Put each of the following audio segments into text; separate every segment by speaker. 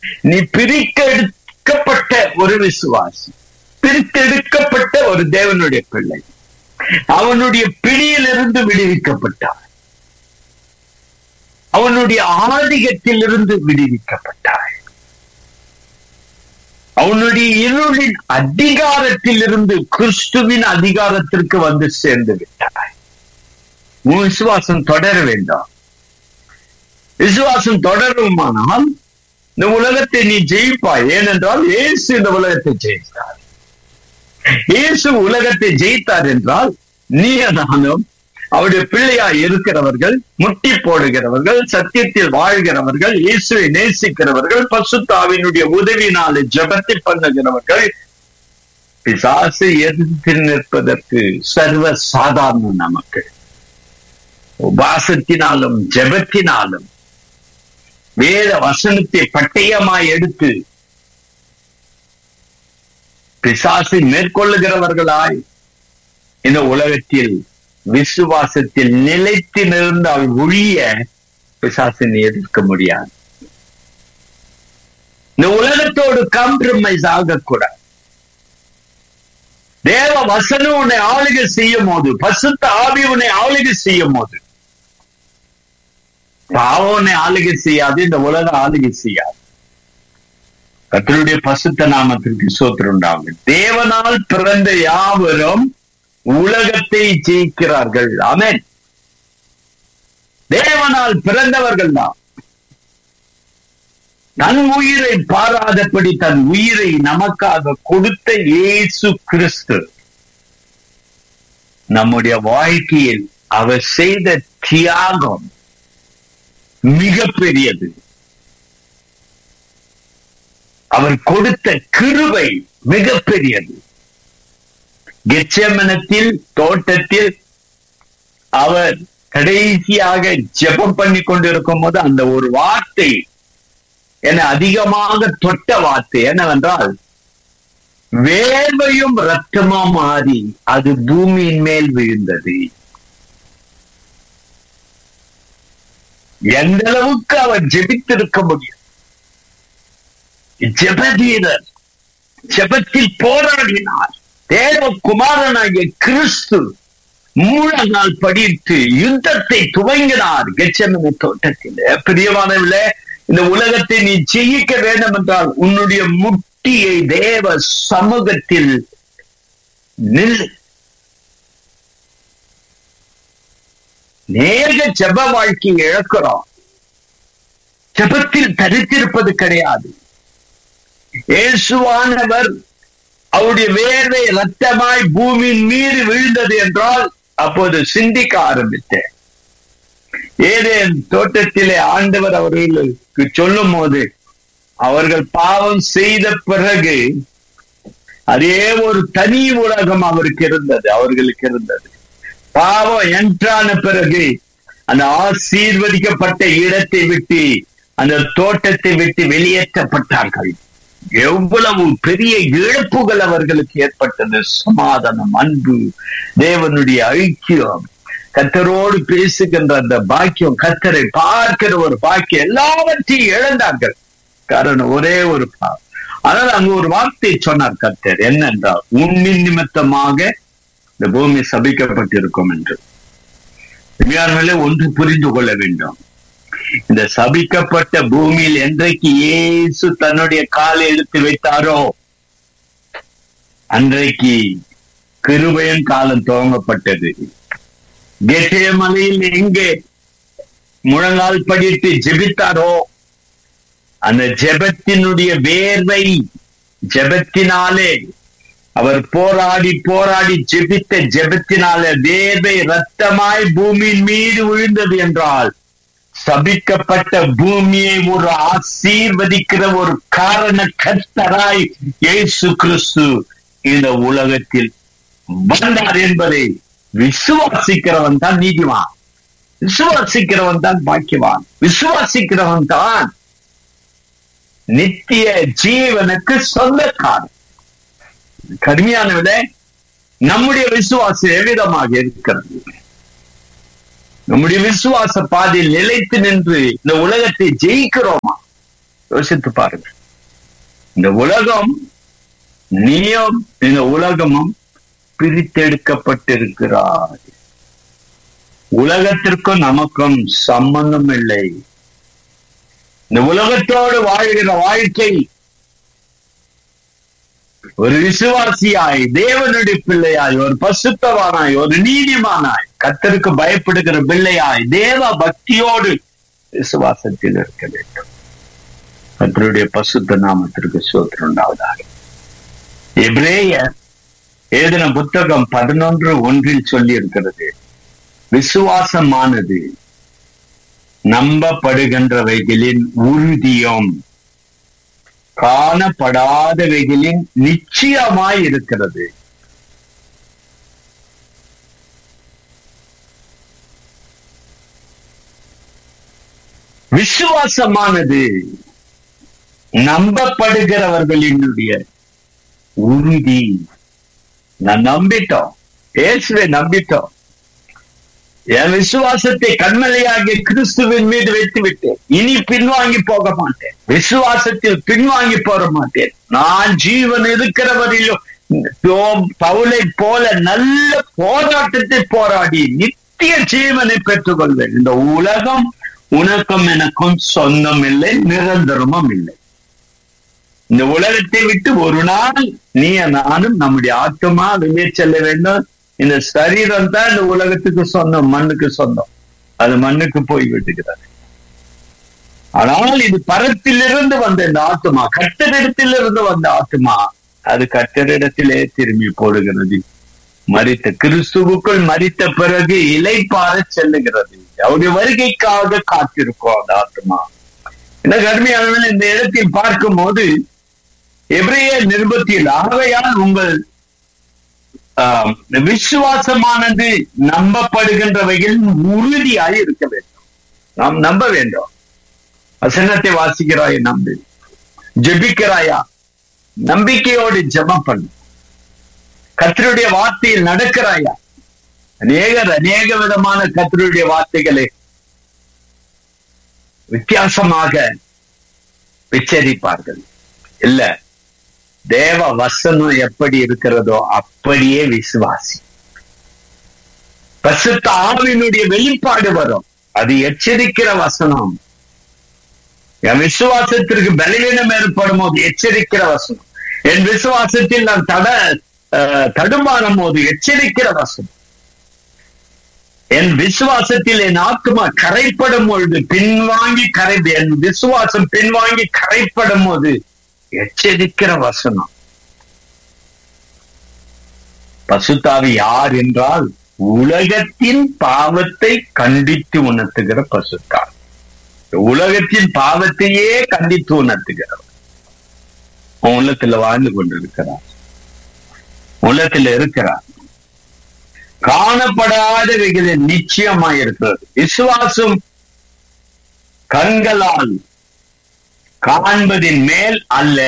Speaker 1: நீ பிரிக்கெடுக்கப்பட்ட ஒரு விசுவாசி பிரித்தெடுக்கப்பட்ட ஒரு தேவனுடைய பிள்ளை அவனுடைய பிடியிலிருந்து விடுவிக்கப்பட்டார் அவனுடைய ஆதிக்கத்திலிருந்து விடுவிக்கப்பட்டார் அவனுடைய இருளின் அதிகாரத்திலிருந்து கிறிஸ்துவின் அதிகாரத்திற்கு வந்து சேர்ந்து விட்டாய் உன் விசுவாசம் தொடர வேண்டாம் விசுவாசம் தொடருமானால் இந்த உலகத்தை நீ ஜெயிப்பாய் ஏனென்றால் இயேசு இந்த உலகத்தை ஜெயித்தார் இயேசு உலகத்தை ஜெயித்தார் என்றால் நீ நானும் அவருடைய பிள்ளையாய் இருக்கிறவர்கள் முட்டி போடுகிறவர்கள் சத்தியத்தில் வாழ்கிறவர்கள் இயேசுவை நேசிக்கிறவர்கள் பசுத்தாவினுடைய உதவினாலே ஜபத்தை பண்ணுகிறவர்கள் பிசாசு எதிர்த்து நிற்பதற்கு சர்வ சாதாரணம் நமக்கு உபாசத்தினாலும் ஜபத்தினாலும் வேத வசனத்தை பட்டயமாய் எடுத்து பிசாசை மேற்கொள்ளுகிறவர்களாய் இந்த உலகத்தில் விசுவாசத்தில் நிலைத்து நிறந்தால் ஒழிய பிசாசினை எதிர்க்க முடியாது இந்த உலகத்தோடு காம்ப்ரமைஸ் ஆகக்கூடாது தேவ வசனம் உன்னை ஆளுகை செய்யும் போது பசுத்த ஆவி உன்னை ஆளுகை செய்யும் போது பாவம் உன்னை ஆளுகை செய்யாது இந்த உலகம் ஆளுகை செய்யாது கத்தருடைய பசுத்த நாமத்திற்கு சோத்திரம் உண்டாகும் தேவனால் பிறந்த யாவரும் உலகத்தை ஜெயிக்கிறார்கள் அமேன் தேவனால் பிறந்தவர்கள் தான் தன் உயிரை பாராதபடி தன் உயிரை நமக்காக கொடுத்த இயேசு கிறிஸ்து நம்முடைய வாழ்க்கையில் அவர் செய்த தியாகம் மிக பெரியது அவர் கொடுத்த கிருபை மிக பெரியது கெச்சமனத்தில் தோட்டத்தில் அவர் கடைசியாக ஜெபம் பண்ணி கொண்டிருக்கும் போது அந்த ஒரு வார்த்தை என அதிகமாக தொட்ட வார்த்தை என்னவென்றால் வேர்வையும் ரத்தமா மாறி அது பூமியின் மேல் விழுந்தது எந்த அளவுக்கு அவர் ஜெபித்திருக்க முடியும் ஜெப வீரர் ஜெபத்தில் போராடினார் தேவகுமாரனாகிய கிறிஸ்து மூலநாள் படித்து யுத்தத்தை துவங்கினார் கெச்சமன தோட்டத்தில் பிரியமானவில்லை இந்த உலகத்தை நீ ஜெயிக்க வேண்டும் என்றால் உன்னுடைய முட்டியை தேவ சமூகத்தில் நில் நேக ஜப வாழ்க்கையை இழக்கிறோம் ஜபத்தில் தரித்திருப்பது கிடையாது இயேசுவானவர் அவருடைய வேர்வை ரத்தமாய் பூமியின் மீது விழுந்தது என்றால் அப்போது சிந்திக்க ஆரம்பித்தேன் ஏதேன் தோட்டத்திலே ஆண்டவர் அவர்களுக்கு சொல்லும் போது அவர்கள் பாவம் செய்த பிறகு அதே ஒரு தனி உலகம் அவருக்கு இருந்தது அவர்களுக்கு இருந்தது பாவம் என்றான பிறகு அந்த ஆசீர்வதிக்கப்பட்ட இடத்தை விட்டு அந்த தோட்டத்தை விட்டு வெளியேற்றப்பட்டார்கள் எவ்வளவு பெரிய இழப்புகள் அவர்களுக்கு ஏற்பட்டது சமாதானம் அன்பு தேவனுடைய ஐக்கியம் கத்தரோடு பேசுகின்ற அந்த பாக்கியம் கத்தரை பார்க்கிற ஒரு பாக்கியம் எல்லாவற்றையும் இழந்தார்கள் காரணம் ஒரே ஒரு பாவம் ஆனால் அங்கு ஒரு வார்த்தை சொன்னார் கத்தர் என்னென்றால் உன்னின் நிமித்தமாக இந்த பூமி சபிக்கப்பட்டிருக்கும் என்று உண்மையானவர்களே ஒன்று புரிந்து கொள்ள வேண்டும் இந்த சபிக்கப்பட்ட பூமியில் என்றைக்கு இயேசு தன்னுடைய காலை எடுத்து வைத்தாரோ அன்றைக்கு கிருபையின் காலம் துவங்கப்பட்டது கெட்டே மலையில் எங்கே முழங்கால் படிட்டு ஜெபித்தாரோ அந்த ஜெபத்தினுடைய வேர்வை ஜெபத்தினாலே அவர் போராடி போராடி ஜெபித்த ஜெபத்தினாலே வேர்வை ரத்தமாய் பூமியின் மீது விழுந்தது என்றால் சபிக்கப்பட்ட பூமியை ஒரு ஆசீர்வதிக்கிற ஒரு காரண கர்த்தராய் இயேசு கிறிஸ்து இந்த உலகத்தில் வந்தார் என்பதை விசுவாசிக்கிறவன் தான் நீதிவான் விசுவாசிக்கிறவன் தான் பாக்கியவான் விசுவாசிக்கிறவன் தான் நித்திய ஜீவனுக்கு சொந்தக்காரன் கடுமையான விட நம்முடைய விசுவாசம் எவ்விதமாக இருக்கிறது நம்முடைய விசுவாச பாதையில் நிலைத்து நின்று இந்த உலகத்தை ஜெயிக்கிறோமா யோசித்து பாருங்க இந்த உலகம் நீயும் இந்த உலகமும் பிரித்தெடுக்கப்பட்டிருக்கிறார் உலகத்திற்கும் நமக்கும் சம்பந்தம் இல்லை இந்த உலகத்தோடு வாழ்கிற வாழ்க்கை ஒரு விசுவாசியாய் தேவனுடைய பிள்ளையாய் ஒரு பசுத்தவானாய் ஒரு நீதிமானாய் கத்தருக்கு பயப்படுகிற பிள்ளையாய் தேவ பக்தியோடு விசுவாசத்தில் இருக்க வேண்டும் கத்தருடைய பசுத்த நாமத்திற்கு சோத்திரம் உண்டாவதாக எப்ரேய ஏதின புத்தகம் பதினொன்று ஒன்றில் சொல்லி இருக்கிறது விசுவாசமானது நம்பப்படுகின்றவைகளின் உறுதியும் காணப்படாதவைகளின் நிச்சயமாய் இருக்கிறது விசுவாசமானது நம்பப்படுகிறவர்களினுடைய உறுதி நான் நம்பிட்டோம் இயேசுவை நம்பிட்டோம் என் விசுவாசத்தை கண்மலையாகிய கிறிஸ்துவின் மீது வைத்து விட்டேன் இனி பின்வாங்கி போக மாட்டேன் விசுவாசத்தில் பின்வாங்கி போற மாட்டேன் நான் ஜீவன் இருக்கிறவரிலும் பவுலை போல நல்ல போராட்டத்தை போராடி நித்திய ஜீவனை பெற்றுக் கொள்வேன் இந்த உலகம் உனக்கும் எனக்கும் சொந்தம் இல்லை நிரந்தரமும் இல்லை இந்த உலகத்தை விட்டு ஒரு நாள் நீ நானும் நம்முடைய ஆத்மா வெளியே செல்ல வேண்டும் இந்த சரீரம் தான் இந்த உலகத்துக்கு சொந்தம் மண்ணுக்கு சொந்தம் அது மண்ணுக்கு போய் விட்டுக்கிறது ஆனால் இது பரத்திலிருந்து வந்த இந்த ஆத்மா கட்டரிடத்திலிருந்து வந்த ஆத்மா அது கட்டரிடத்திலே திரும்பி போடுகிறது மறித்த கிறிஸ்துவுக்குள் மறித்த பிறகு இலைப்பார செல்லுகிறது அவருடைய வருகைக்காக காத்திருக்கோம் அந்த ஆத்மா என்ன கடுமையான இந்த இடத்தில் பார்க்கும் போது எப்ரைய நிருபத்தில் ஆகையால் உங்கள் விசுவாசமானது நம்பப்படுகின்றவைகள் உறுதியாய் இருக்க வேண்டும் நாம் நம்ப வேண்டும் வசனத்தை வாசிக்கிறாய் நம்பி ஜெபிக்கிறாயா நம்பிக்கையோடு ஜெபம் பண்ணு கத்தருடைய வார்த்தையில் நடக்கிறாயா அநேகர் அநேக விதமான கத்தருடைய வார்த்தைகளை வித்தியாசமாக உச்சரிப்பார்கள் இல்ல தேவ வசனம் எப்படி இருக்கிறதோ அப்படியே விசுவாசி பசுத்த ஆவினுடைய வெளிப்பாடு வரும் அது எச்சரிக்கிற வசனம் என் விசுவாசத்திற்கு பலவீனம் ஏற்படும் போது எச்சரிக்கிற வசனம் என் விசுவாசத்தில் நான் தட தடுமாறும் போது எச்சரிக்கிற வசனம் என் விசுவாசத்தில் என் ஆத்மா கரைப்படும் பொழுது பின்வாங்கி கரை என் விசுவாசம் பின்வாங்கி கரைப்படும் போது எச்சரிக்கிற வசனம் பசுத்தாவி யார் என்றால் உலகத்தின் பாவத்தை கண்டித்து உணர்த்துகிற பசுத்தாவி உலகத்தின் பாவத்தையே கண்டித்து உணர்த்துகிறவர் உள்ளத்துல வாழ்ந்து கொண்டிருக்கிறார் உள்ளத்துல இருக்கிறார் காணப்படாதவைகளை நிச்சயமா இருக்கிறது விசுவாசம் கண்களால் காண்பதின் மேல் அல்ல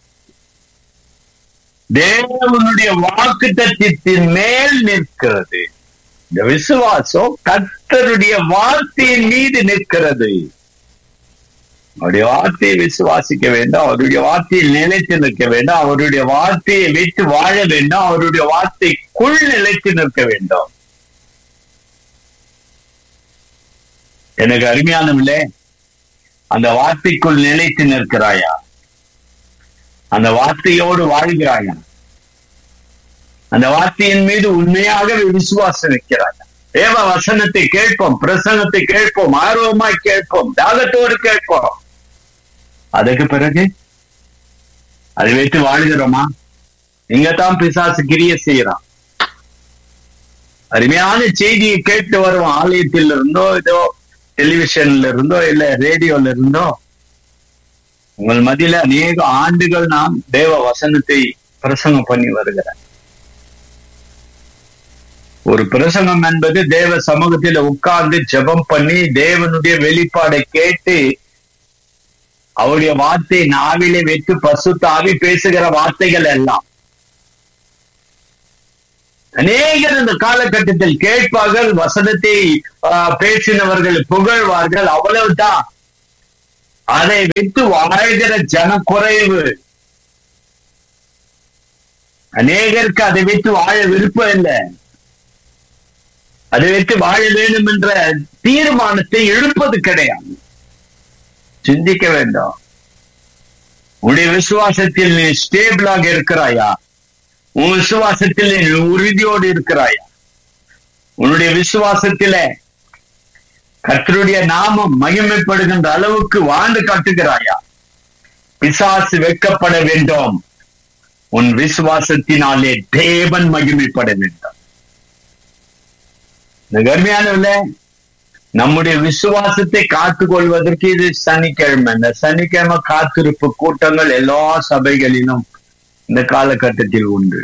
Speaker 1: தேவனுடைய வாக்கு தத்துவத்தின் மேல் நிற்கிறது இந்த விசுவாசம் கத்தருடைய வார்த்தையின் மீது நிற்கிறது அவருடைய வார்த்தையை விசுவாசிக்க வேண்டும் அவருடைய வார்த்தையில் நிலைத்து நிற்க வேண்டும் அவருடைய வார்த்தையை வைத்து வாழ வேண்டும் அவருடைய வார்த்தைக்குள் நிலைத்து நிற்க வேண்டும் எனக்கு அருமையானவில்லை அந்த வார்த்தைக்குள் நிலைத்து நிற்கிறாயா அந்த வார்த்தையோடு வாழ்கிறாயா அந்த வார்த்தையின் மீது உண்மையாக விசுவாசம் வைக்கிறாயா தேவ வசனத்தை கேட்போம் பிரசனத்தை கேட்போம் ஆர்வமாய் கேட்போம் தாகத்தோடு கேட்போம் அதுக்கு பிறகு அதை வைத்து வாழ்கிறோமா இங்கதான் பிசாசு கிரிய செய்யறான் அருமையான செய்தியை கேட்டு வரும் ஆலயத்தில் இருந்தோ ஏதோ டெலிவிஷன்ல இருந்தோ இல்ல ரேடியோல இருந்தோ உங்கள் மத்தியில அநேக ஆண்டுகள் நாம் தேவ வசனத்தை பிரசங்கம் பண்ணி வருகிறேன் ஒரு பிரசங்கம் என்பது தேவ சமூகத்தில் உட்கார்ந்து ஜெபம் பண்ணி தேவனுடைய வெளிப்பாடை கேட்டு அவருடைய வார்த்தை நாவிலே வைத்து பசு தாவி பேசுகிற வார்த்தைகள் எல்லாம் அநேகர் இந்த காலகட்டத்தில் கேட்பார்கள் வசனத்தை பேசினவர்கள் புகழ்வார்கள் அவ்வளவுதான் அதை வைத்து வாழ்கிற ஜன குறைவு அநேகருக்கு அதை வைத்து வாழ விருப்பம் இல்லை அதை வைத்து வாழ வேண்டும் என்ற தீர்மானத்தை எழுப்பது கிடையாது சிந்திக்க வேண்டாம் உன்னுடைய விசுவாசத்தில் நீ ஸ்டேபிளாக இருக்கிறாயா உன் விசுவாசத்தில் நீ உறுதியோடு இருக்கிறாயா உன்னுடைய விசுவாசத்தில கர்த்தருடைய நாமம் மகிமைப்படுகின்ற அளவுக்கு வாழ்ந்து காட்டுகிறாயா பிசாசு வெட்கப்பட வேண்டும் உன் விசுவாசத்தினாலே தேவன் மகிமைப்பட வேண்டும் இந்த கர்மையானவர்களே நம்முடைய விசுவாசத்தை காத்துக் கொள்வதற்கு இது சனிக்கிழமை இந்த சனிக்கிழமை காத்திருப்பு கூட்டங்கள் எல்லா சபைகளிலும் இந்த காலகட்டத்தில் உண்டு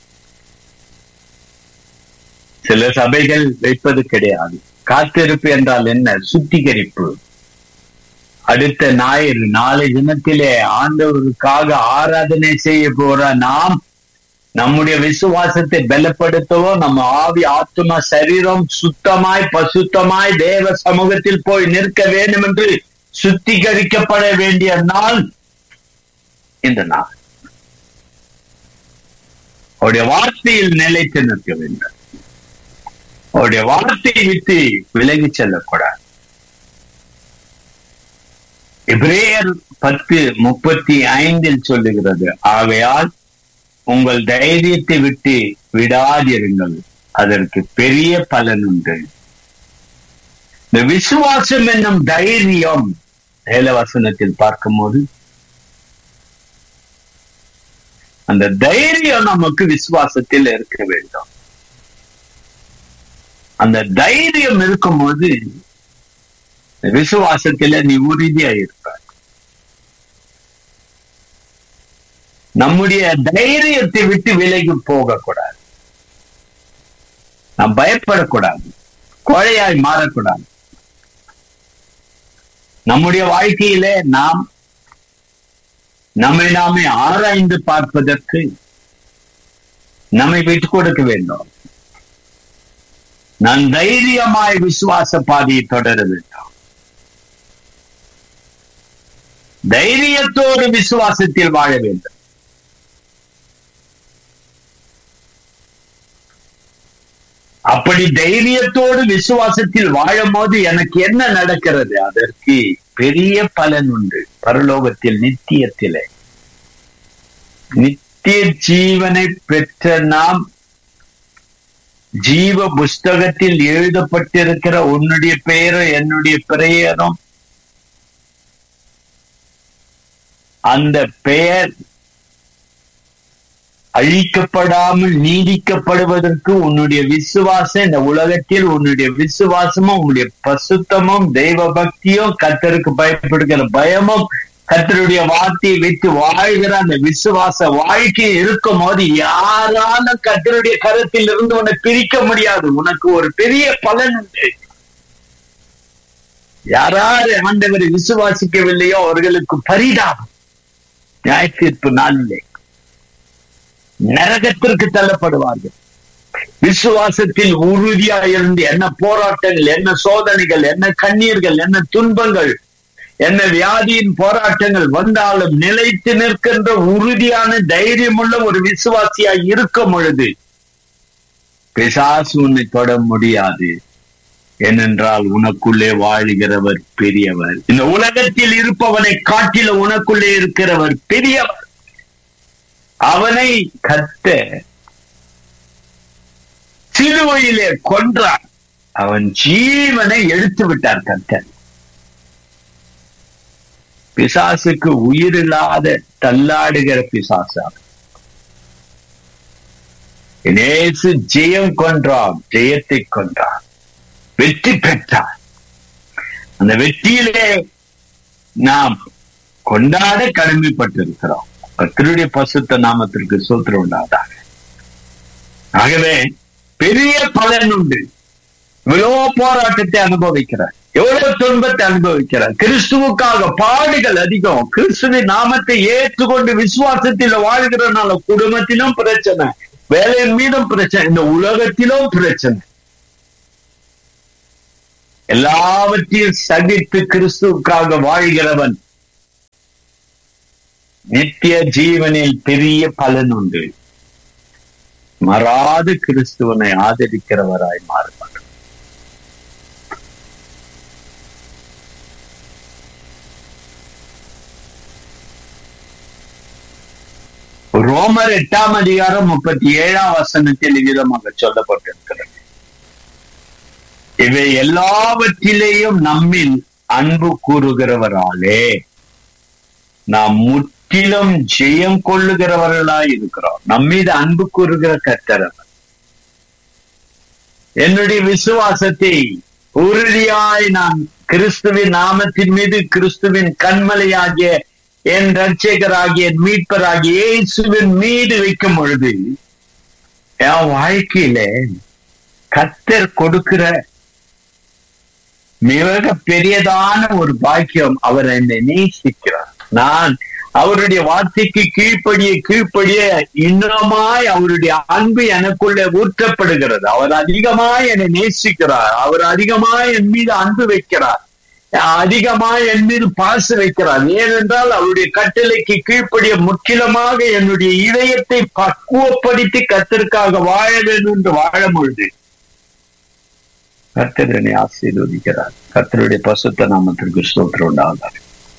Speaker 1: சில சபைகள் வைப்பது கிடையாது காத்திருப்பு என்றால் என்ன சுத்திகரிப்பு அடுத்த ஞாயிறு நாளை தினத்திலே ஆண்டவருக்காக ஆராதனை செய்ய போற நாம் நம்முடைய விசுவாசத்தை பலப்படுத்தவோ நம்ம ஆவி ஆத்மா சரீரம் சுத்தமாய் பசுத்தமாய் தேவ சமூகத்தில் போய் நிற்க வேண்டும் என்று சுத்திகரிக்கப்பட வேண்டிய நாள் இந்த நாள் அவருடைய வார்த்தையில் நிலைத்து நிற்க வேண்டும் அவருடைய வார்த்தையை விட்டு விலகி செல்லக்கூடாது இப்ரேயர் பத்து முப்பத்தி ஐந்தில் சொல்லுகிறது ஆகையால் உங்கள் தைரியத்தை விட்டு விடாதிருங்கள் அதற்கு பெரிய பலன் உண்டு இந்த விசுவாசம் என்னும் தைரியம் ஏலவசனத்தில் பார்க்கும்போது அந்த தைரியம் நமக்கு விசுவாசத்தில் இருக்க வேண்டும் அந்த தைரியம் இருக்கும்போது விசுவாசத்துல நீ உறுதியா இருப்ப நம்முடைய தைரியத்தை விட்டு விலகி போகக்கூடாது நாம் பயப்படக்கூடாது கோழையாய் மாறக்கூடாது நம்முடைய வாழ்க்கையிலே நாம் நம்மை நாமே ஆராய்ந்து பார்ப்பதற்கு நம்மை விட்டுக் கொடுக்க வேண்டும் நான் தைரியமாய் விசுவாச பாதையை தொடர வேண்டும் தைரியத்தோடு விசுவாசத்தில் வாழ வேண்டும் அப்படி தைரியத்தோடு விசுவாசத்தில் வாழும் போது எனக்கு என்ன நடக்கிறது அதற்கு பெரிய பலன் உண்டு பரலோகத்தில் நித்தியத்திலே நித்திய ஜீவனை பெற்ற நாம் ஜீவ புஸ்தகத்தில் எழுதப்பட்டிருக்கிற உன்னுடைய பெயரும் என்னுடைய பெயரும் அந்த பெயர் அழிக்கப்படாமல் நீடிக்கப்படுவதற்கு உன்னுடைய விசுவாசம் இந்த உலகத்தில் உன்னுடைய விசுவாசமும் உன்னுடைய பசுத்தமும் தெய்வ பக்தியும் கத்தருக்கு பயப்படுகிற பயமும் கத்தருடைய வார்த்தையை வைத்து வாழ்கிற அந்த விசுவாச வாழ்க்கை இருக்கும் போது யாரால கத்தருடைய கருத்தில் இருந்து உன்னை பிரிக்க முடியாது உனக்கு ஒரு பெரிய பலன் உண்டு யாராரு ஆண்டவரை விசுவாசிக்கவில்லையோ அவர்களுக்கு பரிதாபம் நியாய தீர்ப்பு நாளிலே நரகத்திற்கு தள்ளப்படுவார்கள் விசுவாசத்தில் உறுதியா இருந்து என்ன போராட்டங்கள் என்ன சோதனைகள் என்ன கண்ணீர்கள் என்ன துன்பங்கள் என்ன வியாதியின் போராட்டங்கள் வந்தாலும் நிலைத்து நிற்கின்ற உறுதியான தைரியமுள்ள ஒரு விசுவாசியா இருக்கும் பொழுது பிசாசு உன்னை தொட முடியாது ஏனென்றால் உனக்குள்ளே வாழுகிறவர் பெரியவர் இந்த உலகத்தில் இருப்பவனை காட்டில உனக்குள்ளே இருக்கிறவர் பெரியவர் அவனை கத்த சிலுவையிலே கொன்றார் அவன் ஜீவனை எடுத்து விட்டார் கத்தன் பிசாசுக்கு உயிரில்லாத தள்ளாடுகிற பிசாசா இனேசு ஜெயம் கொன்றான் ஜெயத்தை கொன்றான் வெற்றி பெற்றான் அந்த வெற்றியிலே நாம் கொண்டாட கடமைப்பட்டிருக்கிறோம் கத்தருடைய பசுத்த நாமத்திற்கு சூத்திரம் உண்டாதாக ஆகவே பெரிய பலன் உண்டு இவ்வளவு போராட்டத்தை அனுபவிக்கிறார் எவ்வளவு துன்பத்தை அனுபவிக்கிறார் கிறிஸ்துவுக்காக பாடுகள் அதிகம் கிறிஸ்துவின் நாமத்தை ஏற்றுக்கொண்டு விசுவாசத்தில் வாழ்கிறனால குடும்பத்திலும் பிரச்சனை வேலையின் மீதும் பிரச்சனை இந்த உலகத்திலும் பிரச்சனை எல்லாவற்றையும் சகித்து கிறிஸ்துவுக்காக வாழ்கிறவன் நித்திய ஜீவனில் பெரிய பலன் உண்டு மாறாது கிறிஸ்துவனை ஆதரிக்கிறவராய் மாறுவார் ரோமர் எட்டாம் அதிகாரம் முப்பத்தி ஏழாம் வசனத்தில் விதமாக சொல்லப்பட்டிருக்கிறது இவை எல்லாவற்றிலேயும் நம்மில் அன்பு கூறுகிறவராலே நாம் முற்றிலும் ஜெயம் கொள்ளுகிறவர்களாய் இருக்கிறோம் நம்மீது அன்பு கூறுகிற கர்த்தரவர் என்னுடைய விசுவாசத்தை உறுதியாய் நான் கிறிஸ்துவின் நாமத்தின் மீது கிறிஸ்துவின் கண்மலையாகிய என் ரட்சகராகிய என் மீட்பராகிய இயேசுவின் மீது வைக்கும் பொழுது என் வாழ்க்கையில கத்தர் கொடுக்கிற மிக பெரியதான ஒரு பாக்கியம் அவர் என்னை நேசிக்கிறார் நான் அவருடைய வார்த்தைக்கு கீழ்ப்படிய கீழ்ப்படிய இன்னமாய் அவருடைய அன்பு எனக்குள்ள ஊற்றப்படுகிறது அவர் அதிகமாய் என்னை நேசிக்கிறார் அவர் அதிகமாய் என் மீது அன்பு வைக்கிறார் அதிகமாய் என் மீது பாசு வைக்கிறார் ஏனென்றால் அவருடைய கட்டளைக்கு கீழ்ப்படிய முற்றிலுமாக என்னுடைய இதயத்தை பக்குவப்படுத்தி கத்திற்காக வாழ வேண்டும் என்று வாழ பொழுது கர்த்தர் என்னை ஆசீர்வதிக்கிறார் கர்த்தருடைய பசுத்த நாமத்திற்கு ஸ்தோத்திரம் உண்டாகிறார்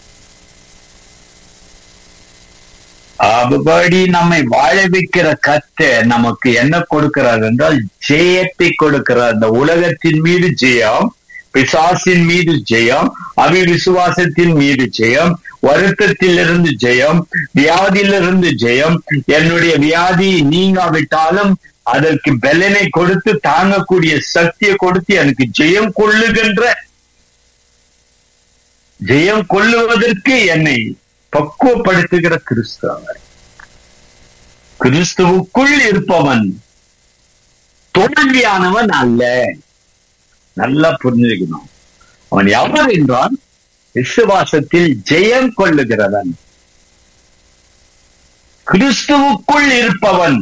Speaker 1: அதுபடி நம்மை வாழ வைக்கிற கத்த நமக்கு என்ன கொடுக்கிறார் என்றால் ஜெயத்தை கொடுக்கிறார் இந்த உலகத்தின் மீது ஜெயம் பிசாசின் மீது ஜெயம் அவிவிசுவாசத்தின் மீது ஜெயம் வருத்தத்திலிருந்து ஜெயம் வியாதியிலிருந்து ஜெயம் என்னுடைய வியாதி நீங்காவிட்டாலும் அதற்கு பலனை கொடுத்து தாங்கக்கூடிய சக்தியை கொடுத்து எனக்கு ஜெயம் கொள்ளுகின்ற ஜெயம் கொள்ளுவதற்கு என்னை பக்குவப்படுத்துகிற கிறிஸ்து அவர் கிறிஸ்துவுக்குள் இருப்பவன் தோல்வியானவன் அல்ல நல்லா புரிஞ்சுக்கணும் அவன் எவர் என்றால் விசுவாசத்தில் ஜெயம் கொள்ளுகிறவன் கிறிஸ்துவுக்குள் இருப்பவன்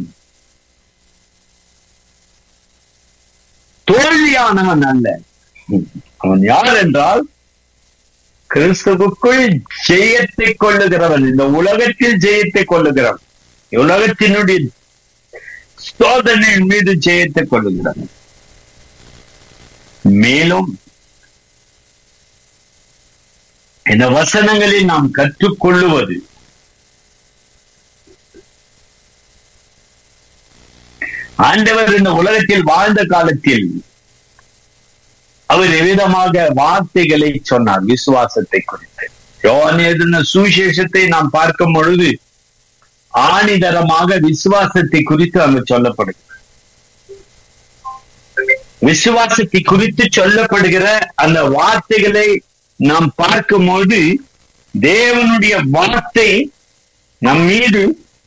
Speaker 1: தோல்வியானவன் அல்ல அவன் யார் என்றால் கிறிஸ்துவுக்குள் ஜெயத்தை கொள்ளுகிறவன் இந்த உலகத்தில் ஜெயத்தை கொள்ளுகிறவன் உலகத்தினுடைய சோதனையின் மீது ஜெயத்தை கொள்ளுகிறவன் மேலும் இந்த வசனங்களில் நாம் கற்றுக்கொள்ளுவது ஆண்டவர் இந்த உலகத்தில் வாழ்ந்த காலத்தில் அவர் எவ்விதமாக வார்த்தைகளை சொன்னார் விசுவாசத்தை குறித்து யோவான் எழுதின சுவிசேஷத்தை நாம் பார்க்கும் பொழுது ஆணிதரமாக விசுவாசத்தை குறித்து அங்கு சொல்லப்படுகிறது விசுவாசத்தை குறித்து சொல்லப்படுகிற அந்த வார்த்தைகளை நாம் பார்க்கும்போது தேவனுடைய வார்த்தை நம் மீது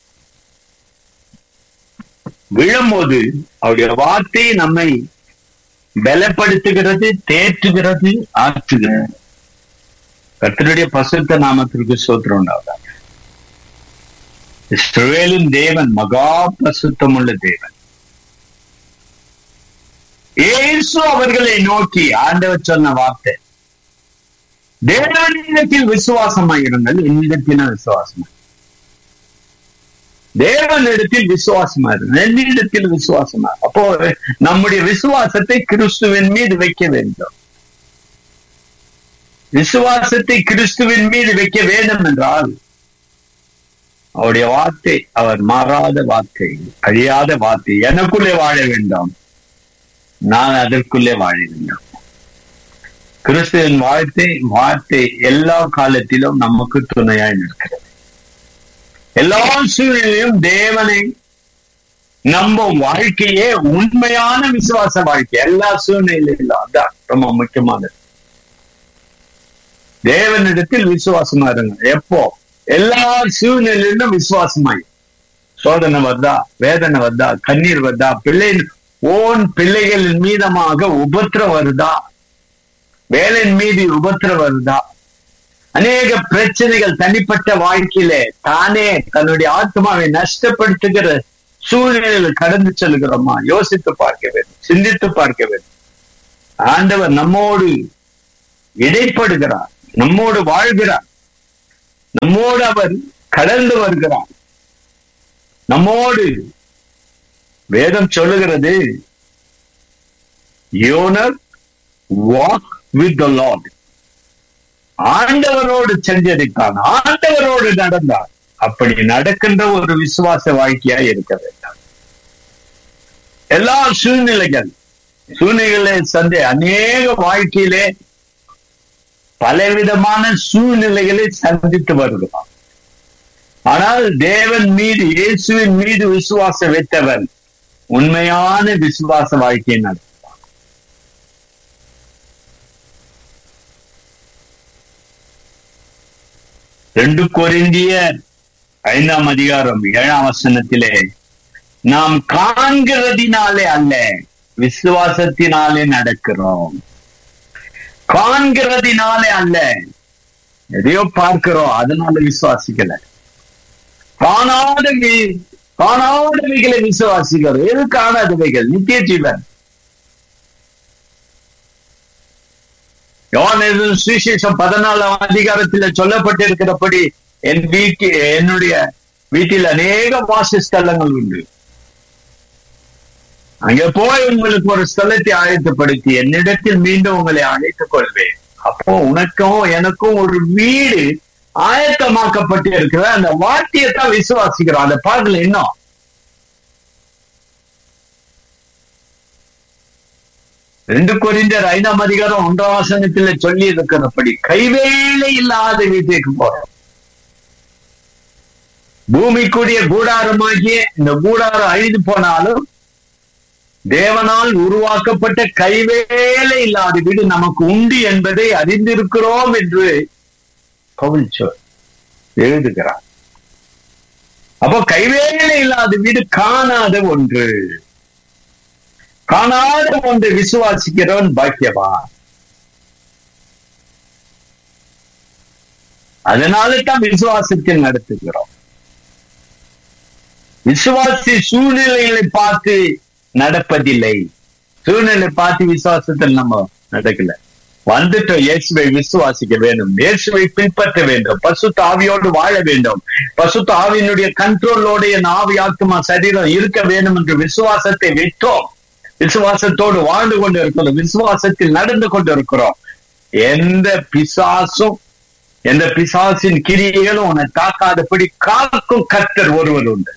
Speaker 1: விழும்போது அவருடைய வார்த்தை நம்மை பலப்படுத்துகிறது தேற்றுகிறது ஆற்றுகிறது கர்த்தருடைய பசுத்த நாமத்திற்கு சோத்திரம் உண்டாவதாக இஸ்ரவேலின் தேவன் மகா பசுத்தமுள்ள தேவன் ஏசு அவர்களை நோக்கி ஆண்டவர் சொன்ன வார்த்தை தேவனிடத்தில் விசுவாசமாயிருங்கள் என்னிடத்தின விசுவாசமா தேவனிடத்தில் விசுவாசமா இருங்கள் என்னிடத்தில் விசுவாசமா அப்போ நம்முடைய விசுவாசத்தை கிறிஸ்துவின் மீது வைக்க வேண்டும் விசுவாசத்தை கிறிஸ்துவின் மீது வைக்க வேண்டும் என்றால் அவருடைய வார்த்தை அவர் மாறாத வார்த்தை அழியாத வார்த்தை எனக்குள்ளே வாழ வேண்டாம் நான் அதற்குள்ளே வாழ வேண்டும் கிறிஸ்துவின் வார்த்தை வார்த்தை எல்லா காலத்திலும் நமக்கு துணையாய் நிற்கிறது எல்லா சூழ்நிலையும் தேவனை நம்பும் வாழ்க்கையே உண்மையான விசுவாச வாழ்க்கை எல்லா சூழ்நிலையிலும் அதான் ரொம்ப முக்கியமானது தேவனிடத்தில் விசுவாசமா இருங்க எப்போ எல்லா சூழ்நிலையிலும் விசுவாசமாய் சோதனை வந்தா வேதனை வந்தா கண்ணீர் வந்தா பிள்ளை ஓன் பிள்ளைகளின் மீதமாக உபத்திரம் வருதா வேலையின் மீது உபத்திரம் வருதா அநேக பிரச்சனைகள் தனிப்பட்ட வாழ்க்கையில தானே தன்னுடைய ஆத்மாவை நஷ்டப்படுத்துகிற சூழ்நிலையில் கடந்து செல்கிறோமா யோசித்து பார்க்க வேண்டும் சிந்தித்து பார்க்க வேண்டும் ஆண்டவர் நம்மோடு இடைப்படுகிறார் நம்மோடு வாழ்கிறார் நம்மோடு அவர் கடந்து வருகிறார் நம்மோடு வேதம் சொல்லுகிறது யோனர் வாக் வித் த லார்ட் ஆண்டவரோடு செஞ்சரித்தான் ஆண்டவரோடு நடந்தார் அப்படி நடக்கின்ற ஒரு விசுவாச வாழ்க்கையா இருக்க வேண்டாம் எல்லா சூழ்நிலைகள் சூழ்நிலைகளை சந்தை அநேக வாழ்க்கையிலே பலவிதமான சூழ்நிலைகளை சந்தித்து வருகிறான் ஆனால் தேவன் மீது இயேசுவின் மீது விசுவாசம் வைத்தவன் உண்மையான விசுவாச வாழ்க்கையை நடத்துவான் ரெண்டு கொரிந்திய ஐந்தாம் அதிகாரம் ஏழாம் வசனத்திலே நாம் காண்கிறதினாலே அல்ல விசுவாசத்தினாலே நடக்கிறோம் காண்கிறதினாலே அல்ல எதையோ பார்க்கிறோம் அதனால விசுவாசிக்கல காணாத காணாதவைகளை விசுவாசிக்கிறோம் எது காணாதவைகள் நித்திய ஜீவன் சுவிசேஷம் பதினாலாம் அதிகாரத்தில் சொல்லப்பட்டிருக்கிறபடி என் வீட்டு என்னுடைய வீட்டில் அநேக வாசஸ்தலங்கள் உண்டு அங்க போய் உங்களுக்கு ஒரு ஸ்தலத்தை ஆயத்தப்படுத்தி என்னிடத்தில் மீண்டும் உங்களை அழைத்துக் கொள்வேன் அப்போ உனக்கும் எனக்கும் ஒரு வீடு ஆயத்தமாக்கப்பட்டு இருக்கிற அந்த வார்த்தையை தான் விசுவாசிக்கிறோம் அந்த பார்க்கல இன்னும் ரெண்டு குறிஞ்சர் ஐந்தாம் அதிகாரம் ஒன்றாம் வசனத்துல சொல்லி இருக்கிறபடி கைவேலை இல்லாத வீட்டுக்கு போறோம் பூமிக்குரிய கூடாரமாகிய இந்த கூடாரம் அழிந்து போனாலும் தேவனால் உருவாக்கப்பட்ட கைவேலை இல்லாத வீடு நமக்கு உண்டு என்பதை அறிந்திருக்கிறோம் என்று பவுல் சொல் எழுதுகிறார் அப்போ கைவேலை இல்லாத வீடு காணாத ஒன்று காணாத ஒன்று விசுவாசிக்கிறவன் பாக்கியவான் அதனால தான் விசுவாசத்தில் நடத்துகிறோம் விசுவாசி சூழ்நிலைகளை பார்த்து நடப்பதில்லை சூழ்நிலை பார்த்து விசுவாசத்தில் நம்ம நடக்கல வந்துட்டோம் இயேசுவை விசுவாசிக்க வேண்டும் இயேசுவை பின்பற்ற வேண்டும் பசு தாவியோடு வாழ வேண்டும் பசு தாவியினுடைய கண்ட்ரோலோட என் ஆவி ஆத்மா சரீரம் இருக்க வேண்டும் என்று விசுவாசத்தை விட்டோம் விசுவாசத்தோடு வாழ்ந்து கொண்டு இருக்கிறோம் விசுவாசத்தில் நடந்து கொண்டு இருக்கிறோம் எந்த பிசாசும் எந்த பிசாசின் கிரியைகளும் உன்னை தாக்காதபடி காக்கும் கர்த்தர் ஒருவர் உண்டு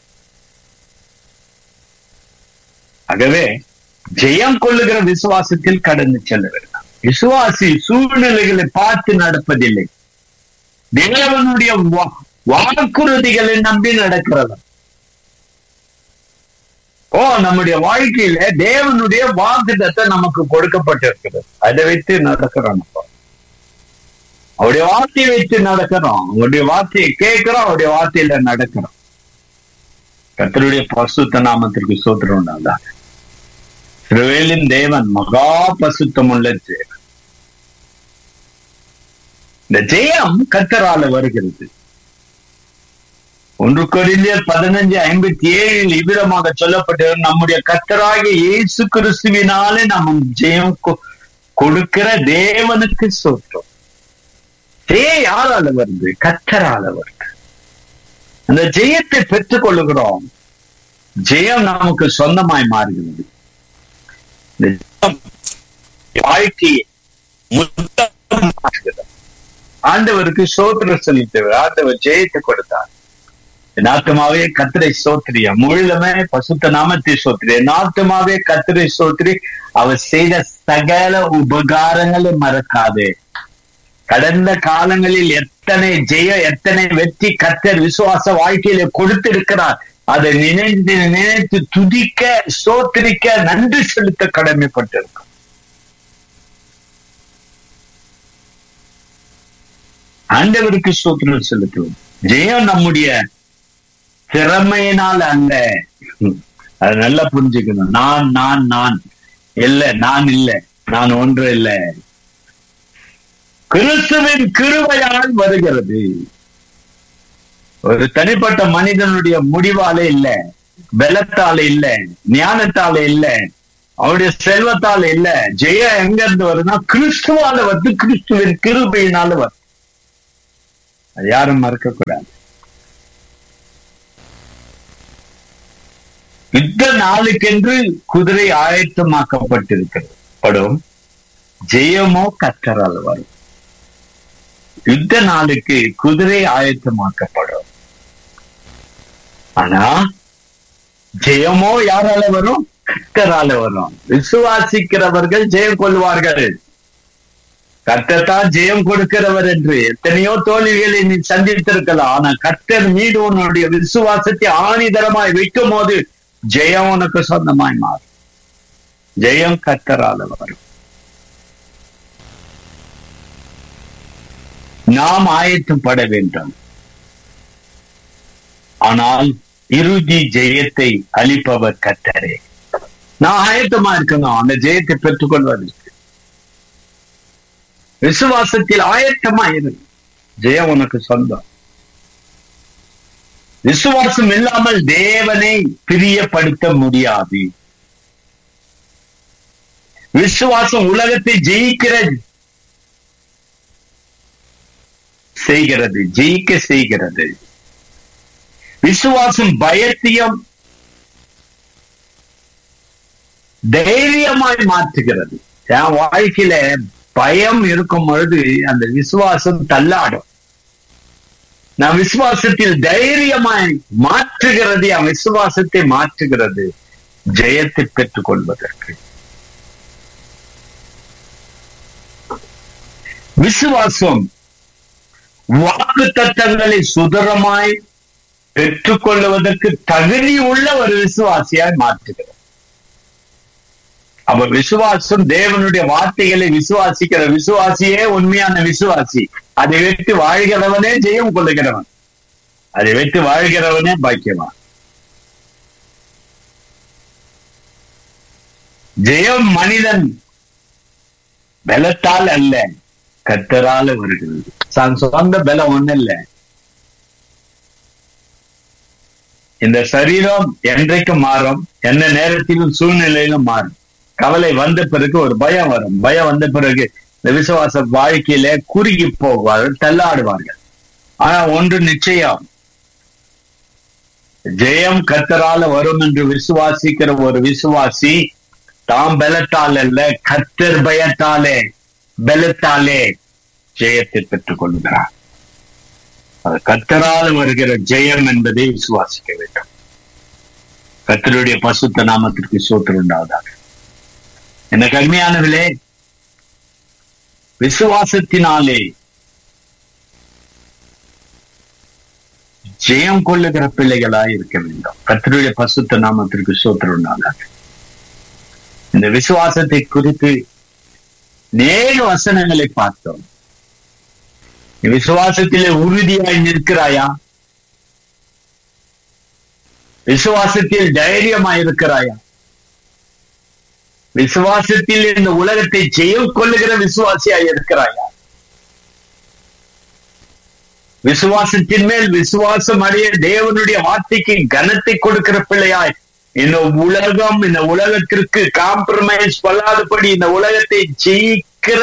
Speaker 1: ஆகவே ஜெயம் கொள்ளுகிற விசுவாசத்தில் கடந்து செல்ல வேண்டாம் விசுவாசி சூழ்நிலைகளை பார்த்து நடப்பதில்லை தேவனுடைய வாக்குறுதிகளை நம்பி நடக்கிறவன் ஓ நம்முடைய வாழ்க்கையில தேவனுடைய வாக்குதத்தை நமக்கு கொடுக்கப்பட்டிருக்கிறது அதை வைத்து நடக்கிறோம் நம்ம அவருடைய வார்த்தையை வைத்து நடக்கிறோம் அவருடைய வார்த்தையை கேட்கிறோம் அவருடைய வார்த்தையில நடக்கிறோம் கத்தருடைய பசுத்த நாமத்திற்கு சோத்திரம் உண்டாதான் இஸ்ரவேலின் தேவன் மகா பசுத்தமுள்ள தேவன் இந்த ஜெயம் கத்தரால வருகிறது ஒன்று கொரிந்தியர் பதினஞ்சு ஐம்பத்தி ஏழில் இவ்விதமாக சொல்லப்பட்ட நம்முடைய கத்தராகிய இயேசு கிறிஸ்துவினாலே நம்ம ஜெயம் கொடுக்கிற தேவனுக்கு சோற்றம் ஜெய யாரால வருது கத்தரால வருது அந்த ஜெயத்தை பெற்றுக் கொள்ளுகிறோம் ஜெயம் நமக்கு சொந்தமாய் மாறுகிறது வாழ்க்கையை ஆண்டவருக்கு சோத்திர செலுத்தவர் ஆண்டவர் ஜெயத்தை கொடுத்தார் நாட்டமாவே கத்திரை சோத்திரிய முழுமே பசுத்த நாமத்தை சோத்திரிய நாட்டமாவே கத்திரை சோத்திரி அவர் செய்த சகல உபகாரங்களை மறக்காதே கடந்த காலங்களில் எத்தனை ஜெய எத்தனை வெற்றி கத்தர் விசுவாச வாழ்க்கையில கொடுத்திருக்கிறார் அதை நினைத்து நினைத்து துதிக்க சோத்திரிக்க நன்றி செலுத்த கடமைப்பட்டிருக்கும் ஆண்டவருக்கு சோத்திரம் செலுத்துவோம் ஜெயம் நம்முடைய திறமையினால் அல்ல அது நல்லா புரிஞ்சுக்கணும் நான் நான் நான் இல்ல நான் இல்ல நான் ஒன்று இல்லை கிறிஸ்துவின் கிருவையால் வருகிறது ஒரு தனிப்பட்ட மனிதனுடைய முடிவாலே இல்ல பலத்தால இல்ல ஞானத்தால இல்ல அவருடைய செல்வத்தால இல்ல ஜெய எங்க இருந்து வருதுன்னா கிறிஸ்துவால வந்து கிறிஸ்துவின் கிருபையினால வருது அது யாரும் மறக்க கூடாது யுத்த நாளுக்கென்று குதிரை ஆயத்தமாக்கப்பட்டிருக்கிறது படும் ஜெயமோ கத்தரால் வரும் யுத்த நாளுக்கு குதிரை ஆயத்தமாக்கப்படும் ஆனா ஜெயமோ யாரால வரும் கத்தரால வரும் விசுவாசிக்கிறவர்கள் ஜெயம் கொள்வார்கள் கத்தத்தான் ஜெயம் கொடுக்கிறவர் என்று எத்தனையோ தோல்விகளை நீ சந்தித்திருக்கலாம் ஆனா கத்தர் மீது உன்னுடைய விசுவாசத்தை ஆணிதரமாய் வைக்கும் போது ஜெயம் உனக்கு சொந்தமாய் மாறும் ஜெயம் கத்தரால வரும் நாம் ஆயத்தம் பட வேண்டும் ஆனால் இறுதி ஜெயத்தை அளிப்பவர் கத்தரே நான் ஆயத்தமா இருக்கணும் அந்த ஜெயத்தை பெற்றுக்கொள்வதற்கு விசுவாசத்தில் ஆயத்தமா இரு ஜெயம் உனக்கு சொந்தம் விசுவாசம் இல்லாமல் தேவனை பிரியப்படுத்த முடியாது விசுவாசம் உலகத்தை ஜெயிக்கிற செய்கிறது ஜெயிக்க செய்கிறது விசுவாசம் பயத்தையும் தைரியமாய் மாற்றுகிறது என் வாழ்க்கையில பயம் இருக்கும் பொழுது அந்த விசுவாசம் தள்ளாடும் நான் விசுவாசத்தில் தைரியமாய் மாற்றுகிறது என் விசுவாசத்தை மாற்றுகிறது ஜெயத்தை பெற்றுக் கொள்வதற்கு விசுவாசம் வாக்கு தத்தங்களை சுதரமாய் பெற்றுக்கொள்வதற்கு தகுதி உள்ள ஒரு விசுவாசியாய் மாற்றுகிறது அப்ப விசுவாசம் தேவனுடைய வார்த்தைகளை விசுவாசிக்கிற விசுவாசியே உண்மையான விசுவாசி அதை வைத்து வாழ்கிறவனே ஜெயம் கொள்ளுகிறவன் அதை வைத்து வாழ்கிறவனே பாக்கியவான் ஜெயம் மனிதன் பலத்தால் அல்ல கத்தரால வருகிறது தான் சொந்த பலம் ஒண்ணு இல்ல இந்த சரீரம் என்றைக்கும் மாறும் எந்த நேரத்திலும் சூழ்நிலையிலும் மாறும் கவலை வந்த பிறகு ஒரு பயம் வரும் பயம் வந்த பிறகு இந்த விசுவாச வாழ்க்கையில குறுகி போவார்கள் தள்ளாடுவார்கள் ஆனா ஒன்று நிச்சயம் ஜெயம் கத்தரால வரும் என்று விசுவாசிக்கிற ஒரு விசுவாசி தாம் பலத்தால் அல்ல கத்தர் பயத்தாலே பலத்தாலே ஜெயத்தை பெற்றுக் கொள்கிறார் அது கத்தரால் வருகிற ஜெயம் என்பதை விசுவாசிக்க வேண்டும் கத்தருடைய பசுத்த நாமத்திற்கு சோத்திரம் உண்டாவதாக என்ன கடுமையானவிலே விசுவாசத்தினாலே ஜெயம் கொள்ளுகிற பிள்ளைகளாய் இருக்க வேண்டும் கத்தருடைய பசுத்த நாமத்திற்கு சோத்திரம் உண்டாதாக இந்த விசுவாசத்தை குறித்து நேர வசனங்களை பார்த்தோம் விசுவாசத்திலே உறுதியாய் நிற்கிறாயா விசுவாசத்தில் தைரியமாய் இருக்கிறாயா விசுவாசத்தில் இந்த உலகத்தை ஜெயம் கொள்ளுகிற விசுவாசியாய் இருக்கிறாயா விசுவாசத்தின் மேல் விசுவாசம் அடைய தேவனுடைய வார்த்தைக்கு கனத்தை கொடுக்கிற பிள்ளையாய் இந்த உலகம் இந்த உலகத்திற்கு காம்ப்ரமைஸ் பண்ணாதபடி இந்த உலகத்தை ஜெயிக்கிற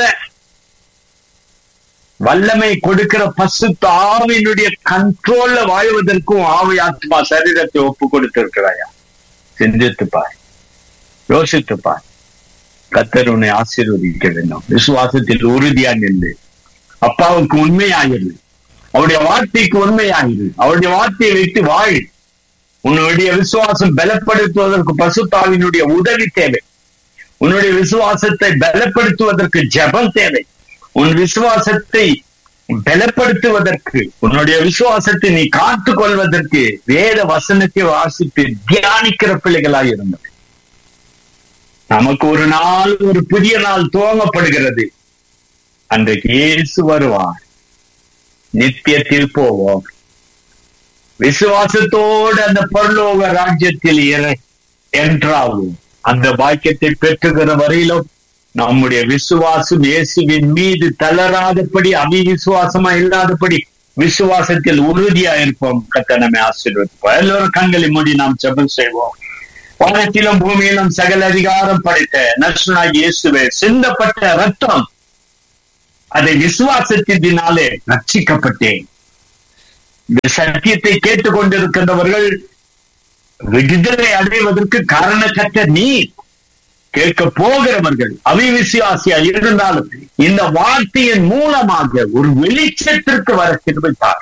Speaker 1: வல்லமை கொடுக்கிற பசு ஆவியினுடைய கண்ட்ரோல்ல வாழ்வதற்கும் ஆவி ஆத்மா சரீரத்தை ஒப்பு கொடுத்திருக்கிறாயா சிந்தித்துப்பார் யோசித்துப்பார் கத்தர் உன்னை ஆசீர்வதிக்க வேண்டும் விசுவாசத்தில் உறுதியா நின்று அப்பாவுக்கு உண்மையாயிரு அவருடைய வார்த்தைக்கு உண்மையாயிரு அவருடைய வார்த்தையை வைத்து வாழ் உன்னுடைய விசுவாசம் பலப்படுத்துவதற்கு பசுத்தாவினுடைய உதவி தேவை உன்னுடைய விசுவாசத்தை பலப்படுத்துவதற்கு ஜபம் தேவை உன் விசுவாசத்தை பலப்படுத்துவதற்கு உன்னுடைய விசுவாசத்தை நீ காத்துக் கொள்வதற்கு வேத வசனத்தை வாசித்து தியானிக்கிற பிள்ளைகளாய் இருந்தது நமக்கு ஒரு நாள் ஒரு புதிய நாள் துவங்கப்படுகிறது அன்றைக்கு இயேசு வருவார் நித்தியத்தில் போவோம் விசுவாசத்தோடு அந்த பரலோக ராஜ்யத்தில் என்றாவும் அந்த பாக்கியத்தை பெற்றுகிற வரையிலும் நம்முடைய விசுவாசம் இயேசுவின் மீது தளராதபடி அவிவிசுவாசமா இல்லாதபடி விசுவாசத்தில் உறுதியா இருப்போம் கத்த நம்மை ஆசீர்வதிப்போம் எல்லோரும் கண்களை மூடி நாம் ஜெபம் செய்வோம் வானத்திலும் பூமியிலும் சகல அதிகாரம் படைத்த நர்சனாகி இயேசுவே சிந்தப்பட்ட ரத்தம் அதை விசுவாசத்தினாலே ரட்சிக்கப்பட்டேன் இந்த சத்தியத்தை கேட்டுக்கொண்டிருக்கின்றவர்கள் விடுதலை அடைவதற்கு காரணக்கற்ற நீ கேட்க போகிறவர்கள் அவிவிசுவாசியா இருந்தாலும் இந்த வார்த்தையின் மூலமாக ஒரு வெளிச்சத்திற்கு வர கிருபித்தார்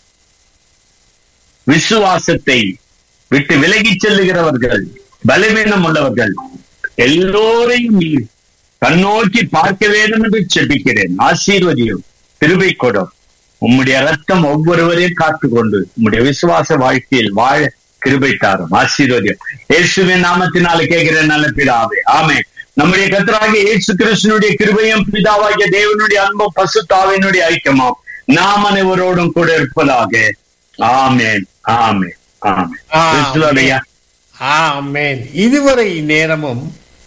Speaker 1: விசுவாசத்தை விட்டு விலகி செல்லுகிறவர்கள் பலவீனம் உள்ளவர்கள் எல்லோரையும் நீ கண்ணோக்கி பார்க்க வேண்டும் என்று செபிக்கிறேன் ஆசீர்வதியும் திருவை கொடும் உம்முடைய ரத்தம் ஒவ்வொருவரையும் காத்துக்கொண்டு உம்முடைய விசுவாச வாழ்க்கையில் வாழ கிருபை தாரும் ஆசீர்வதியம் இயேசுவின் நாமத்தினால கேட்கிற நல்ல பிதாவே ஆமே நம்முடைய கத்தராகிய இயேசு கிருஷ்ணனுடைய கிருபையும் பிதாவாகிய தேவனுடைய அன்பும் பசுத்தாவினுடைய ஐக்கியமும் நாம் அனைவரோடும் கூட இருப்பதாக ஆமேன் ஆமேன் ஆமேன் கிறிஸ்துவோடைய
Speaker 2: ஆமென் இதுவரை நேரமும்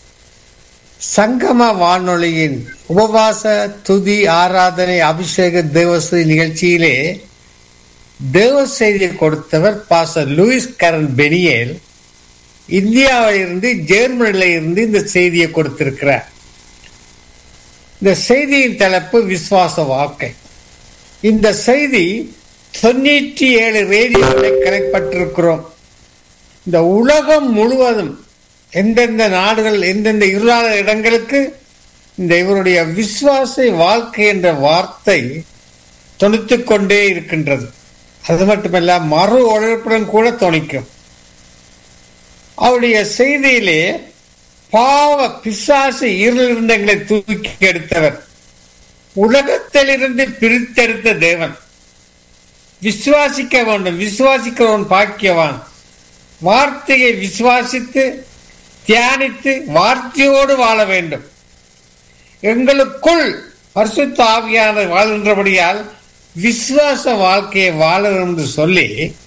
Speaker 2: சங்கம வானொலியின் உபவாச துதி ஆராதனை அபிஷேக தேவஸ்ரீ நிகழ்ச்சியிலே தேவ செய்தியை கொடுத்தவர் பாச லூயிஸ் கரன் பெனியேல் இந்தியாவிலிருந்து ஜெர்மனில இருந்து இந்த செய்தியை கொடுத்திருக்கிறார் இந்த செய்தியின் தலைப்பு விசுவாச வாழ்க்கை இந்த செய்தி தொண்ணூற்றி ஏழு ரேடியோவில் கிடைக்கப்பட்டிருக்கிறோம் இந்த உலகம் முழுவதும் எந்தெந்த நாடுகள் எந்தெந்த இருளாத இடங்களுக்கு இந்த இவருடைய விசுவாச வாழ்க்கை என்ற வார்த்தை தொணித்துக் கொண்டே இருக்கின்றது அது மட்டுமல்ல மறு உழைப்புடன் கூட தொணிக்கும் அவருடைய செய்தியிலே பாவ பிசாசு இருளிலிருந்து எங்களை தூக்கி எடுத்தவர் உலகத்திலிருந்து பிரித்தெடுத்த தேவன் விசுவாசிக்க வேண்டும் விசுவாசிக்கிறவன் பாக்கியவான் வார்த்தையை விசுவாசித்து தியானித்து வார்த்தையோடு வாழ வேண்டும் எங்களுக்குள் பரிசுத்த ஆவியான வாழ்கின்றபடியால் விசுவாச வாழ்க்கையை வாழ வேண்டும் என்று சொல்லி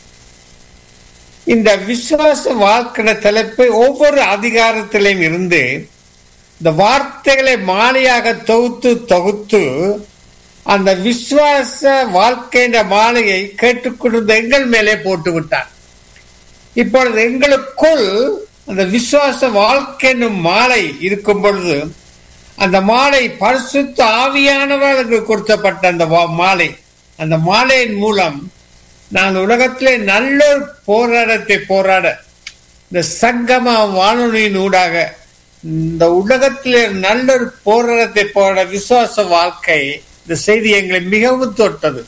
Speaker 2: இந்த விசுவாச வாழ்க்கை தலைப்பை ஒவ்வொரு அதிகாரத்திலையும் இருந்து இந்த வார்த்தைகளை மாலையாக தொகுத்து தொகுத்து அந்த விசுவாச வாழ்க்கையின் மாலையை கேட்டுக்கொண்டிருந்த எங்கள் மேலே போட்டு விட்டார் இப்பொழுது எங்களுக்குள் அந்த விசுவாச வாழ்க்கை என்னும் மாலை இருக்கும் பொழுது அந்த மாலை பரிசுத்த ஆவியானவர்களுக்கு கொடுத்தப்பட்ட அந்த வா- மாலை அந்த மாலையின் மூலம் நான் உலகத்திலே நல்ல ஒரு போராட்டத்தை போராட இந்த சங்கம வானொலியின் ஊடாக இந்த உலகத்திலே நல்ல ஒரு போராட்டத்தை போராட விசுவாச வாழ்க்கை இந்த செய்தி எங்களை மிகவும் தொட்டது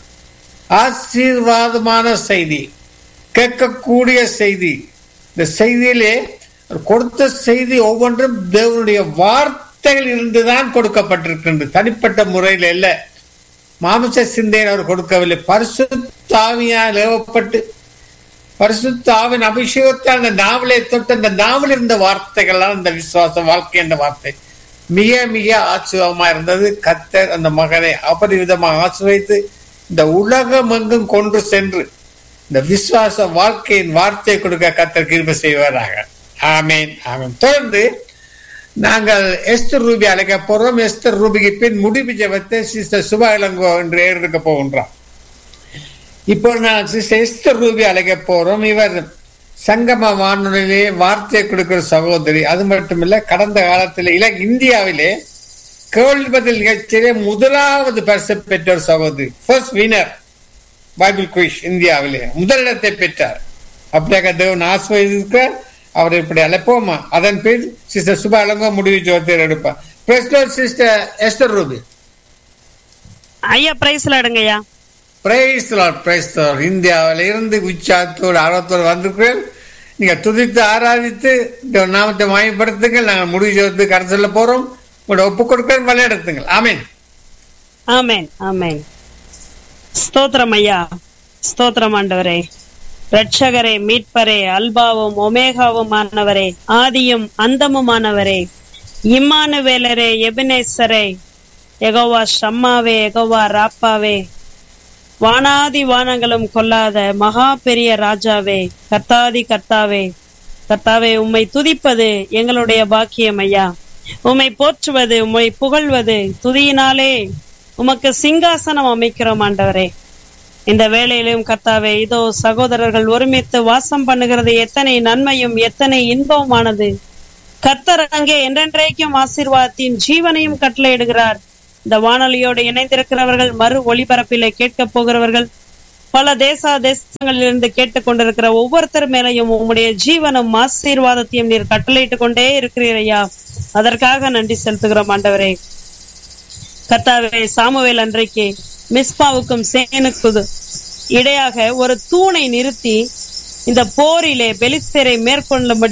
Speaker 2: ஆசீர்வாதமான செய்தி கேட்கக்கூடிய செய்தி இந்த செய்தியிலே அவர் கொடுத்த செய்தி ஒவ்வொன்றும் தேவனுடைய வார்த்தைகள் இருந்துதான் கொடுக்கப்பட்டிருக்கின்றது தனிப்பட்ட முறையில் அல்ல மாமிச சிந்தையில் அவர் கொடுக்கவில்லை பரிசுத்தாவியால் ஏவப்பட்டு பரிசுத்தாவின் அபிஷேகத்தால் அந்த நாவலை தொட்டு அந்த நாவல் இருந்த வார்த்தைகள்லாம் அந்த விசுவாச வாழ்க்கை என்ற வார்த்தை மிக மிக ஆச்சரியமா இருந்தது கத்தர் அந்த மகனை அபரிவிதமாக ஆசிர்வைத்து இந்த உலகம் எங்கும் கொண்டு சென்று இந்த விசுவாச வாழ்க்கையின் வார்த்தை கொடுக்க கத்தர் கிருபை செய்வாராக ஆமேன் ஆமேன் தொடர்ந்து நாங்கள் எஸ்தர் ரூபி அழைக்க போறோம் எஸ்தர் ரூபிக்கு பின் முடிவு ஜெபத்தை சிஸ்டர் சுபா இளங்கோ என்று எடுக்க போகின்றோம் இப்போ நான் சிஸ்டர் எஸ்தர் ரூபி அழைக்க போறோம் இவர் சங்கம வானொலியிலே வார்த்தை கொடுக்கிற சகோதரி அது மட்டுமில்ல கடந்த காலத்தில் இல இந்தியாவிலே கேள்வி பதில் நிகழ்ச்சியிலே முதலாவது பரிசு பெற்ற ஒரு சகோதரி ஃபர்ஸ்ட் வினர் பைபிள் குயிஷ் இந்தியாவிலே முதலிடத்தை பெற்றார் அப்படியாக தேவன் ஆசிர்வதிக்கிறார் அவரை இப்படி அழைப்போமா அதன் பின் சிஸ்டர் சுபா அலங்கோ முடிவு ஜோதியர் எடுப்பார் பிரஸ்லோட் சிஸ்டர் எஸ்தர் ரூபி
Speaker 3: ஐயா பிரைஸ்ல எடுங்கய்யா
Speaker 2: பிரைஸ் லார்ட் பிரைஸ் லார்ட் இந்தியாவில இருந்து உற்சாகத்தோடு ஆர்வத்தோடு வந்திருக்கிறேன் நீங்க துதித்து ஆராதித்து இந்த நாமத்தை மயப்படுத்துங்கள் நாங்கள் முடிவு ஜோதித்து கரை சொல்ல போறோம் உங்களோட ஒப்பு கொடுக்க வழிநடத்துங்கள் ஆமீன்
Speaker 3: ஆமென் ஆமென் ஸ்தோத்திரம் ஐயா ஸ்தோத்திரம் ஆண்டவரே ரட்சகரே மீட்பரே அல்பாவும் ஒமேகாவுமானவரே ஆதியும் அந்தமுமானவரே இம்மானுவேலரே எபினேசரே எகோவா ஷம்மாவே எகோவா ராப்பாவே வானாதி வானங்களும் கொல்லாத மகா பெரிய ராஜாவே கர்த்தாதி கர்த்தாவே கர்த்தாவே உம்மை துதிப்பது எங்களுடைய பாக்கியம் ஐயா உம்மை போற்றுவது உம்மை புகழ்வது துதியினாலே உமக்கு சிங்காசனம் அமைக்கிறோம் ஆண்டவரே இந்த வேளையிலும் கர்த்தாவே இதோ சகோதரர்கள் ஒருமித்து வாசம் பண்ணுகிறது எத்தனை நன்மையும் எத்தனை இன்பமானது கர்த்தர் அங்கே என்றென்றைக்கும் ஆசீர்வாதத்தின் ஜீவனையும் கட்டளையிடுகிறார் இந்த வானொலியோடு இணைந்திருக்கிறவர்கள் மறு ஒளிபரப்பிலே கேட்கப் போகிறவர்கள் பல தேச தேசங்களிலிருந்து கேட்டுக்கொண்டிருக்கிற ஒவ்வொருத்தர் மேலையும் உம்முடைய ஜீவனும் ஆசீர்வாதத்தையும் நீர் கட்டளையிட்டு கொண்டே இருக்கிறீர் ஐயா அதற்காக நன்றி செலுத்துகிறோம் ஆண்டவரே கர்த்தாவே சாமுவேல் அன்றைக்கு மிஸ்பாவுக்கும் சேனுக்கு இடையாக ஒரு தூணை நிறுத்தி இந்த போரிலே பெலிஸ்தரை மேற்கொள்ளும்படி